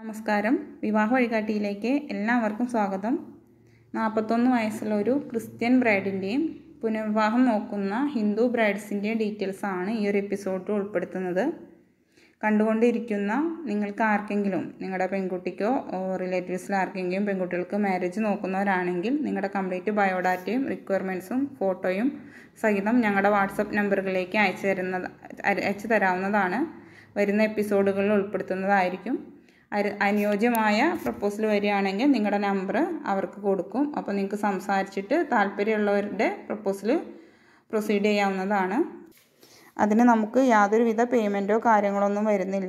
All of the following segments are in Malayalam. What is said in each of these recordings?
നമസ്കാരം വിവാഹ വഴികാട്ടിയിലേക്ക് എല്ലാവർക്കും സ്വാഗതം നാൽപ്പത്തൊന്ന് വയസ്സുള്ള ഒരു ക്രിസ്ത്യൻ ബ്രൈഡിൻ്റെയും പുനർവിവാഹം നോക്കുന്ന ഹിന്ദു ബ്രൈഡ്സിൻ്റെയും ഡീറ്റെയിൽസാണ് ഈ ഒരു എപ്പിസോഡിൽ ഉൾപ്പെടുത്തുന്നത് കണ്ടുകൊണ്ടിരിക്കുന്ന നിങ്ങൾക്ക് ആർക്കെങ്കിലും നിങ്ങളുടെ പെൺകുട്ടിക്കോ റിലേറ്റീവ്സിൽ ആർക്കെങ്കിലും പെൺകുട്ടികൾക്ക് മാരേജ് നോക്കുന്നവരാണെങ്കിൽ നിങ്ങളുടെ കംപ്ലീറ്റ് ബയോഡാറ്റയും റിക്വയർമെൻറ്റ്സും ഫോട്ടോയും സഹിതം ഞങ്ങളുടെ വാട്സപ്പ് നമ്പറുകളിലേക്ക് അയച്ചു തരുന്നത് അയച്ചു തരാവുന്നതാണ് വരുന്ന എപ്പിസോഡുകളിൽ ഉൾപ്പെടുത്തുന്നതായിരിക്കും അര- അനുയോജ്യമായ പ്രപ്പോസൽ വരികയാണെങ്കിൽ നിങ്ങളുടെ നമ്പർ അവർക്ക് കൊടുക്കും അപ്പോൾ നിങ്ങൾക്ക് സംസാരിച്ചിട്ട് താല്പര്യമുള്ളവരുടെ പ്രപ്പോസൽ പ്രൊസീഡ് ചെയ്യാവുന്നതാണ് അതിന് നമുക്ക് യാതൊരുവിധ പേയ്മെൻറ്റോ കാര്യങ്ങളൊന്നും വരുന്നില്ല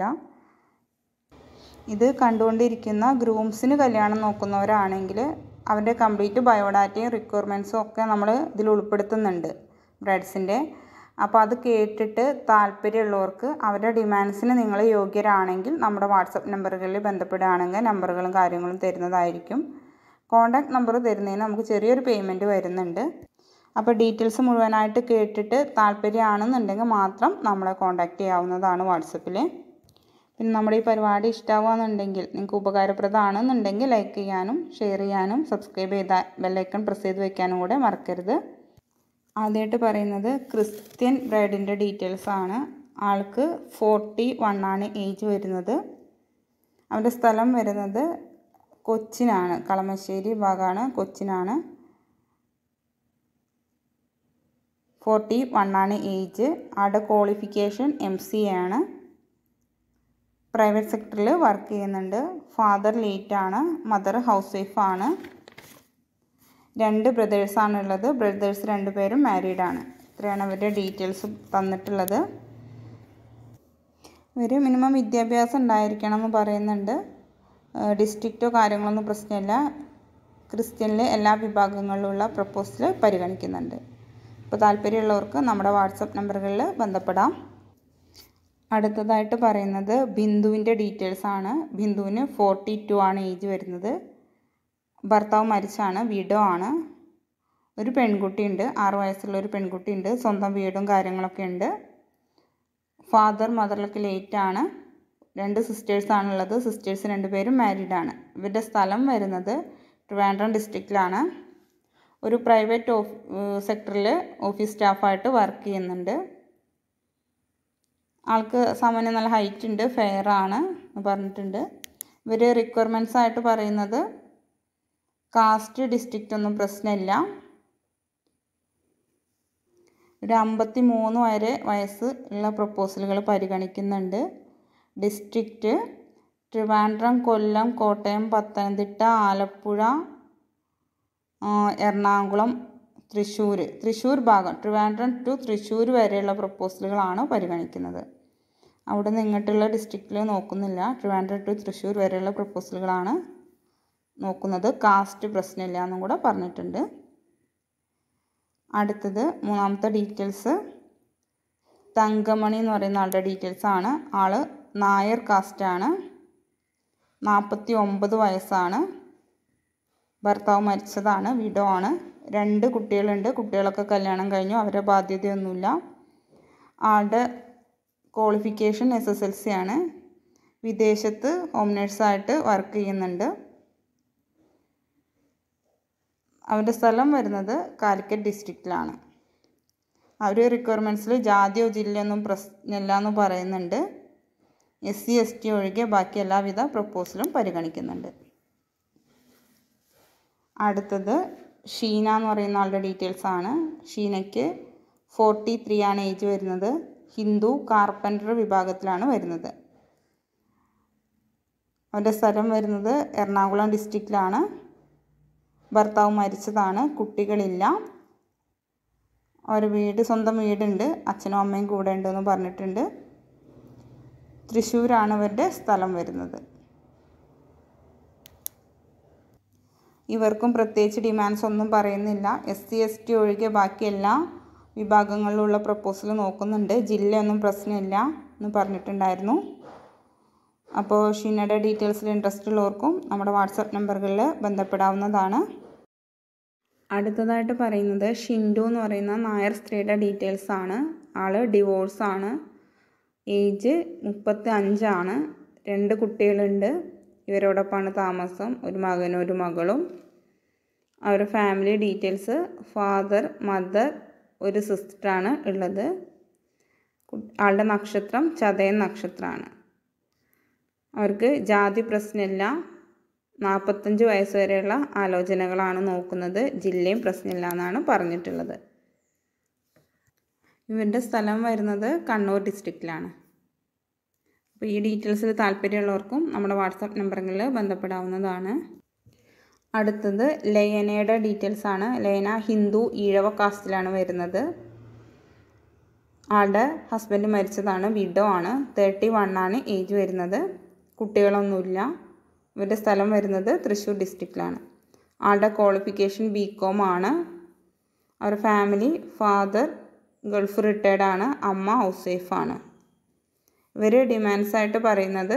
ഇത് കണ്ടുകൊണ്ടിരിക്കുന്ന ഗ്രൂംസിന് കല്യാണം നോക്കുന്നവരാണെങ്കിൽ അവരുടെ കംപ്ലീറ്റ് ബയോഡാറ്റയും റിക്വയർമെൻറ്റ്സും ഒക്കെ നമ്മൾ ഇതിൽ ഉൾപ്പെടുത്തുന്നുണ്ട് ബ്രൈഡ്സിൻ്റെ അപ്പോൾ അത് കേട്ടിട്ട് താല്പര്യമുള്ളവർക്ക് അവരുടെ ഡിമാൻഡ്സിന് നിങ്ങൾ യോഗ്യരാണെങ്കിൽ നമ്മുടെ വാട്സപ്പ് നമ്പറുകളിൽ ബന്ധപ്പെടുകയാണെങ്കിൽ നമ്പറുകളും കാര്യങ്ങളും തരുന്നതായിരിക്കും കോൺടാക്ട് നമ്പർ തരുന്നതിന് നമുക്ക് ചെറിയൊരു പേയ്മെൻറ്റ് വരുന്നുണ്ട് അപ്പോൾ ഡീറ്റെയിൽസ് മുഴുവനായിട്ട് കേട്ടിട്ട് താല്പര്യമാണെന്നുണ്ടെങ്കിൽ മാത്രം നമ്മളെ കോൺടാക്റ്റ് ചെയ്യാവുന്നതാണ് വാട്സപ്പിൽ പിന്നെ നമ്മുടെ ഈ പരിപാടി ഇഷ്ടമാവുകയെന്നുണ്ടെങ്കിൽ നിങ്ങൾക്ക് ഉപകാരപ്രദമാണെന്നുണ്ടെങ്കിൽ ലൈക്ക് ചെയ്യാനും ഷെയർ ചെയ്യാനും സബ്സ്ക്രൈബ് ചെയ്ത ബെല്ലൈക്കൺ പ്രസ് ചെയ്ത് വെക്കാനും കൂടെ മറക്കരുത് ആദ്യമായിട്ട് പറയുന്നത് ക്രിസ്ത്യൻ ബ്രൈഡിൻ്റെ ഡീറ്റെയിൽസ് ആണ് ആൾക്ക് ഫോർട്ടി വൺ ആണ് ഏജ് വരുന്നത് അവൻ്റെ സ്ഥലം വരുന്നത് കൊച്ചിനാണ് കളമശ്ശേരി ഭാഗമാണ് കൊച്ചിനാണ് ഫോർട്ടി വൺ ആണ് ഏജ് ആളുടെ ക്വാളിഫിക്കേഷൻ എം സി എ ആണ് പ്രൈവറ്റ് സെക്ടറിൽ വർക്ക് ചെയ്യുന്നുണ്ട് ഫാദർ ലേറ്റ് ആണ് മദർ ഹൗസ് വൈഫാണ് രണ്ട് ബ്രദേഴ്സാണ് ഉള്ളത് ബ്രദേഴ്സ് രണ്ടുപേരും മാരീഡ് ആണ് ഇത്രയാണ് അവരുടെ ഡീറ്റെയിൽസ് തന്നിട്ടുള്ളത് ഇവർ മിനിമം വിദ്യാഭ്യാസം ഉണ്ടായിരിക്കണം എന്ന് പറയുന്നുണ്ട് ഡിസ്ട്രിക്റ്റോ കാര്യങ്ങളൊന്നും പ്രശ്നമില്ല ക്രിസ്ത്യനിലെ എല്ലാ വിഭാഗങ്ങളിലുള്ള പ്രപ്പോസൽ പരിഗണിക്കുന്നുണ്ട് അപ്പോൾ താല്പര്യമുള്ളവർക്ക് നമ്മുടെ വാട്സപ്പ് നമ്പറുകളിൽ ബന്ധപ്പെടാം അടുത്തതായിട്ട് പറയുന്നത് ബിന്ദുവിൻ്റെ ഡീറ്റെയിൽസ് ആണ് ബിന്ദുവിന് ഫോർട്ടി ടു ആണ് ഏജ് വരുന്നത് ഭർത്താവ് മരിച്ചാണ് വിഡോ ആണ് ഒരു പെൺകുട്ടിയുണ്ട് ആറ് വയസ്സുള്ള ഒരു പെൺകുട്ടിയുണ്ട് സ്വന്തം വീടും കാര്യങ്ങളൊക്കെ ഉണ്ട് ഫാദർ മദറിലൊക്കെ ലേറ്റ് ആണ് രണ്ട് സിസ്റ്റേഴ്സാണ് ഉള്ളത് സിസ്റ്റേഴ്സ് രണ്ടുപേരും മാരീഡ് ആണ് ഇവരുടെ സ്ഥലം വരുന്നത് ട്രിവാൻഡ്രം ഡിസ്ട്രിക്റ്റിലാണ് ഒരു പ്രൈവറ്റ് ഓഫ് സെക്ടറിൽ ഓഫീസ് സ്റ്റാഫായിട്ട് വർക്ക് ചെയ്യുന്നുണ്ട് ആൾക്ക് സാമാന്യം നല്ല ഹൈറ്റ് ഉണ്ട് ഫെയർ ആണ് എന്ന് പറഞ്ഞിട്ടുണ്ട് ഇവർ റിക്വയർമെൻറ്റ്സ് ആയിട്ട് പറയുന്നത് കാസ്റ്റ് ഡിസ്ട്രിക്റ്റ് ഒന്നും പ്രശ്നമില്ല ഒരു അമ്പത്തി മൂന്ന് വരെ വയസ്സ് ഉള്ള പ്രപ്പോസലുകൾ പരിഗണിക്കുന്നുണ്ട് ഡിസ്ട്രിക്റ്റ് ട്രിവാൻഡ്രം കൊല്ലം കോട്ടയം പത്തനംതിട്ട ആലപ്പുഴ ആ, എറണാകുളം തൃശ്ശൂർ തൃശ്ശൂർ ഭാഗം ട്രിവാൻഡ്രം ടു തൃശ്ശൂർ വരെയുള്ള പ്രപ്പോസലുകളാണ് പരിഗണിക്കുന്നത് അവിടെ നിന്ന് ഇങ്ങോട്ടുള്ള ഡിസ്ട്രിക്റ്റിൽ നോക്കുന്നില്ല ട്രിവാൻഡ്രം ടു തൃശ്ശൂർ വരെയുള്ള പ്രപ്പോസലുകളാണ് നോക്കുന്നത് കാസ്റ്റ് പ്രശ്നമില്ല എന്നും കൂടെ പറഞ്ഞിട്ടുണ്ട് അടുത്തത് മൂന്നാമത്തെ ഡീറ്റെയിൽസ് തങ്കമണി എന്ന് പറയുന്ന ആളുടെ ഡീറ്റെയിൽസ് ആണ് ആള് നായർ കാസ്റ്റാണ് നാൽപ്പത്തി ഒമ്പത് വയസ്സാണ് ഭർത്താവ് മരിച്ചതാണ് വിഡോ ആണ് രണ്ട് കുട്ടികളുണ്ട് കുട്ടികളൊക്കെ കല്യാണം കഴിഞ്ഞു അവരുടെ ബാധ്യതയൊന്നുമില്ല ആളുടെ qualification S S L C ആണ് വിദേശത്ത് ഹോം നേഴ്സായിട്ട് വർക്ക് ചെയ്യുന്നുണ്ട് അവരുടെ സ്ഥലം വരുന്നത് കാലിക്കറ്റ് ഡിസ്ട്രിക്റ്റിലാണ് അവർ റിക്വയർമെൻറ്റ്സിൽ ജാതിയോ ജില്ലയൊന്നും പ്രശ്നമില്ല എന്ന് പറയുന്നുണ്ട് എസ് സി എസ് ടി ഒഴികെ ബാക്കി എല്ലാവിധ പ്രപ്പോസലും പരിഗണിക്കുന്നുണ്ട് അടുത്തത് ഷീന എന്ന് പറയുന്ന ആളുടെ ഡീറ്റെയിൽസ് ആണ് ഷീനയ്ക്ക് ഫോർട്ടി ത്രീ ആണ് ഏജ് വരുന്നത് ഹിന്ദു കാർപ്പൻറ്റർ വിഭാഗത്തിലാണ് വരുന്നത് അവൻ്റെ സ്ഥലം വരുന്നത് എറണാകുളം ഡിസ്ട്രിക്റ്റിലാണ് ഭർത്താവ് മരിച്ചതാണ് കുട്ടികളില്ല അവർ വീട് സ്വന്തം വീടുണ്ട് അച്ഛനും അമ്മയും കൂടെ ഉണ്ടെന്ന് പറഞ്ഞിട്ടുണ്ട് തൃശ്ശൂരാണ് അവരുടെ സ്ഥലം വരുന്നത് ഇവർക്കും പ്രത്യേകിച്ച് ഡിമാൻഡ്സ് ഒന്നും പറയുന്നില്ല എസ് സി എസ് ടി ഒഴികെ ബാക്കി എല്ലാ വിഭാഗങ്ങളിലുള്ള പ്രപ്പോസൽ നോക്കുന്നുണ്ട് ജില്ലയൊന്നും പ്രശ്നമില്ല എന്ന് പറഞ്ഞിട്ടുണ്ടായിരുന്നു അപ്പോൾ ഷീനയുടെ ഡീറ്റെയിൽസിൽ ഇൻട്രസ്റ്റ് ഉള്ളവർക്കും നമ്മുടെ വാട്സപ്പ് നമ്പറുകളിൽ ബന്ധപ്പെടാവുന്നതാണ് അടുത്തതായിട്ട് പറയുന്നത് ഷിൻഡു എന്ന് പറയുന്ന നായർ സ്ത്രീയുടെ ഡീറ്റെയിൽസ് ആണ് ആൾ ഡിവോഴ്സ് ആണ് ഏജ് മുപ്പത്തി അഞ്ചാണ് രണ്ട് കുട്ടികളുണ്ട് ഇവരോടൊപ്പമാണ് താമസം ഒരു മകനും ഒരു മകളും അവരുടെ ഫാമിലി ഡീറ്റെയിൽസ് ഫാദർ മദർ ഒരു സിസ്റ്ററാണ് ഉള്ളത് ആളുടെ നക്ഷത്രം ചതയൻ നക്ഷത്രമാണ് അവർക്ക് ജാതി പ്രശ്നമില്ല നാൽപ്പത്തഞ്ച് വയസ്സ് വരെയുള്ള ആലോചനകളാണ് നോക്കുന്നത് ജില്ലയും പ്രശ്നമില്ല എന്നാണ് പറഞ്ഞിട്ടുള്ളത് ഇവരുടെ സ്ഥലം വരുന്നത് കണ്ണൂർ ഡിസ്ട്രിക്റ്റിലാണ് അപ്പോൾ ഈ ഡീറ്റെയിൽസിൽ താല്പര്യമുള്ളവർക്കും നമ്മുടെ വാട്സാപ്പ് നമ്പറുകളിൽ ബന്ധപ്പെടാവുന്നതാണ് അടുത്തത് ലയനയുടെ ഡീറ്റെയിൽസ് ആണ് ലയന ഹിന്ദു ഈഴവ കാസ്റ്റിലാണ് വരുന്നത് ആളുടെ ഹസ്ബൻഡ് മരിച്ചതാണ് വിഡോ ആണ് തേർട്ടി വൺ ആണ് ഏജ് വരുന്നത് കുട്ടികളൊന്നുമില്ല ഇവരുടെ സ്ഥലം വരുന്നത് തൃശ്ശൂർ ഡിസ്ട്രിക്റ്റിലാണ് ആളുടെ ക്വാളിഫിക്കേഷൻ ബി കോം ആണ് അവരുടെ ഫാമിലി ഫാദർ ഗൾഫ് റിട്ടയർഡ് ആണ് അമ്മ ഹൗസ് വൈഫാണ് ഇവർ ഡിമാൻഡ്സ് ആയിട്ട് പറയുന്നത്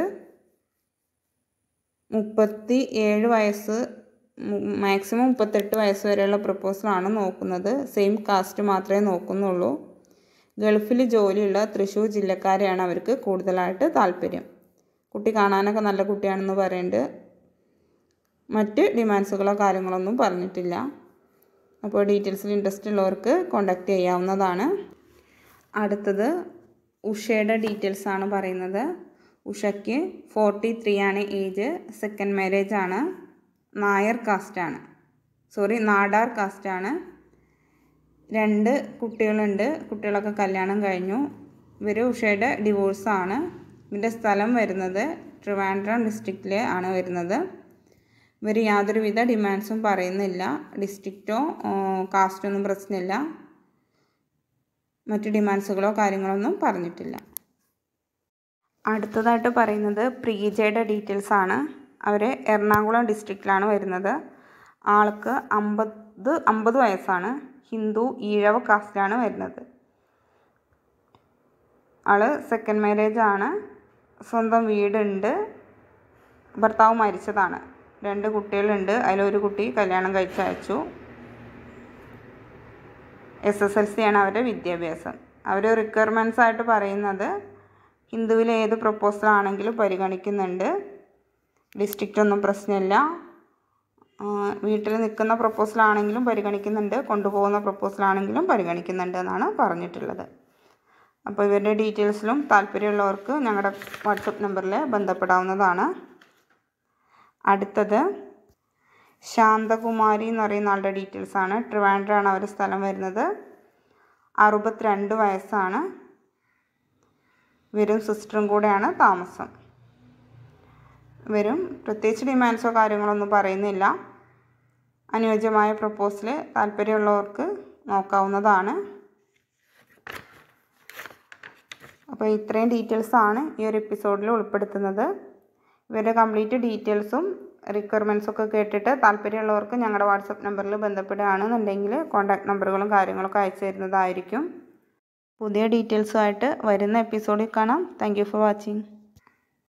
മുപ്പത്തി ഏഴ് വയസ്സ് മാക്സിമം മുപ്പത്തെട്ട് വയസ്സ് വരെയുള്ള പ്രപ്പോസലാണ് നോക്കുന്നത് സെയിം കാസ്റ്റ് മാത്രമേ നോക്കുന്നുള്ളൂ ഗൾഫിൽ ജോലിയുള്ള തൃശ്ശൂർ ജില്ലക്കാരെയാണ് അവർക്ക് കൂടുതലായിട്ട് താല്പര്യം കുട്ടി കാണാനൊക്കെ നല്ല കുട്ടിയാണെന്ന് പറയുന്നുണ്ട് മറ്റ് ഡിമാൻഡ്സുകളോ കാര്യങ്ങളൊന്നും പറഞ്ഞിട്ടില്ല അപ്പോൾ ഡീറ്റെയിൽസിൽ ഇൻട്രസ്റ്റ് ഉള്ളവർക്ക് കോണ്ടാക്ട് ചെയ്യാവുന്നതാണ് അടുത്തത് ഉഷയുടെ ഡീറ്റെയിൽസ് ആണ് പറയുന്നത് ഉഷയ്ക്ക് ഫോർട്ടി ത്രീ ആണ് ഏജ് സെക്കൻഡ് മാരേജ് ആണ് നായർ കാസ്റ്റാണ് സോറി നാടാർ കാസ്റ്റാണ് രണ്ട് കുട്ടികളുണ്ട് കുട്ടികളൊക്കെ കല്യാണം കഴിഞ്ഞു ഇവർ ഉഷയുടെ ഡിവോഴ്സാണ് ഇവരുടെ സ്ഥലം വരുന്നത് ട്രിവാൻഡ്രം ഡിസ്ട്രിക്റ്റിൽ ആണ് വരുന്നത് ഇവർ യാതൊരുവിധ ഡിമാൻഡ്സും പറയുന്നില്ല ഡിസ്ട്രിക്റ്റോ കാസ്റ്റോ ഒന്നും പ്രശ്നമില്ല മറ്റ് ഡിമാൻഡ്സുകളോ കാര്യങ്ങളൊന്നും പറഞ്ഞിട്ടില്ല അടുത്തതായിട്ട് പറയുന്നത് പ്രീജയുടെ ഡീറ്റെയിൽസ് ആണ് അവർ എറണാകുളം ഡിസ്ട്രിക്റ്റിലാണ് വരുന്നത് ആൾക്ക് അമ്പത് അമ്പത് വയസ്സാണ് ഹിന്ദു ഈഴവ കാസ്റ്റിലാണ് വരുന്നത് ആൾ സെക്കൻഡ് മാരേജ് ആണ് സ്വന്തം വീടുണ്ട് ഭർത്താവ് മരിച്ചതാണ് രണ്ട് കുട്ടികളുണ്ട് അതിലൊരു കുട്ടി കല്യാണം കഴിച്ചയച്ചു എസ് എസ് എൽ സി ആണ് അവരുടെ വിദ്യാഭ്യാസം അവർ റിക്വയർമെൻറ്റ്സ് ആയിട്ട് പറയുന്നത് ഹിന്ദുവിലെ ഏത് പ്രപ്പോസൽ ആണെങ്കിലും പരിഗണിക്കുന്നുണ്ട് ഡിസ്ട്രിക്റ്റ് ഒന്നും പ്രശ്നമില്ല വീട്ടിൽ നിൽക്കുന്ന പ്രപ്പോസൽ ആണെങ്കിലും പരിഗണിക്കുന്നുണ്ട് കൊണ്ടുപോകുന്ന പ്രപ്പോസൽ ആണെങ്കിലും പരിഗണിക്കുന്നുണ്ട് എന്നാണ് പറഞ്ഞിട്ടുള്ളത് അപ്പോൾ ഇവരുടെ ഡീറ്റെയിൽസിലും താല്പര്യമുള്ളവർക്ക് ഞങ്ങളുടെ വാട്സപ്പ് നമ്പറിൽ ബന്ധപ്പെടാവുന്നതാണ് അടുത്തത് ശാന്തകുമാരി എന്ന് പറയുന്ന ആളുടെ ഡീറ്റെയിൽസ് ആണ് ട്രിവാൻഡ്രാണ് അവരുടെ സ്ഥലം വരുന്നത് അറുപത്തിരണ്ട് വയസ്സാണ് ഇവരും സിസ്റ്ററും കൂടെയാണ് താമസം ഇവരും പ്രത്യേകിച്ച് ഡിമാൻഡ്സോ കാര്യങ്ങളൊന്നും പറയുന്നില്ല അനുയോജ്യമായ പ്രപ്പോസൽ താല്പര്യമുള്ളവർക്ക് നോക്കാവുന്നതാണ് അപ്പോൾ ഇത്രയും ഡീറ്റെയിൽസാണ് ഈ ഒരു എപ്പിസോഡിൽ ഉൾപ്പെടുത്തുന്നത് ഇവരുടെ കംപ്ലീറ്റ് ഡീറ്റെയിൽസും റിക്വയർമെൻറ്റ്സും ഒക്കെ കേട്ടിട്ട് താല്പര്യമുള്ളവർക്ക് ഞങ്ങളുടെ വാട്സപ്പ് നമ്പറിൽ ബന്ധപ്പെടുകയാണെന്നുണ്ടെങ്കിൽ കോൺടാക്ട് നമ്പറുകളും കാര്യങ്ങളൊക്കെ അയച്ചു തരുന്നതായിരിക്കും പുതിയ ഡീറ്റെയിൽസുമായിട്ട് വരുന്ന എപ്പിസോഡിൽ കാണാം താങ്ക് ഫോർ വാച്ചിങ്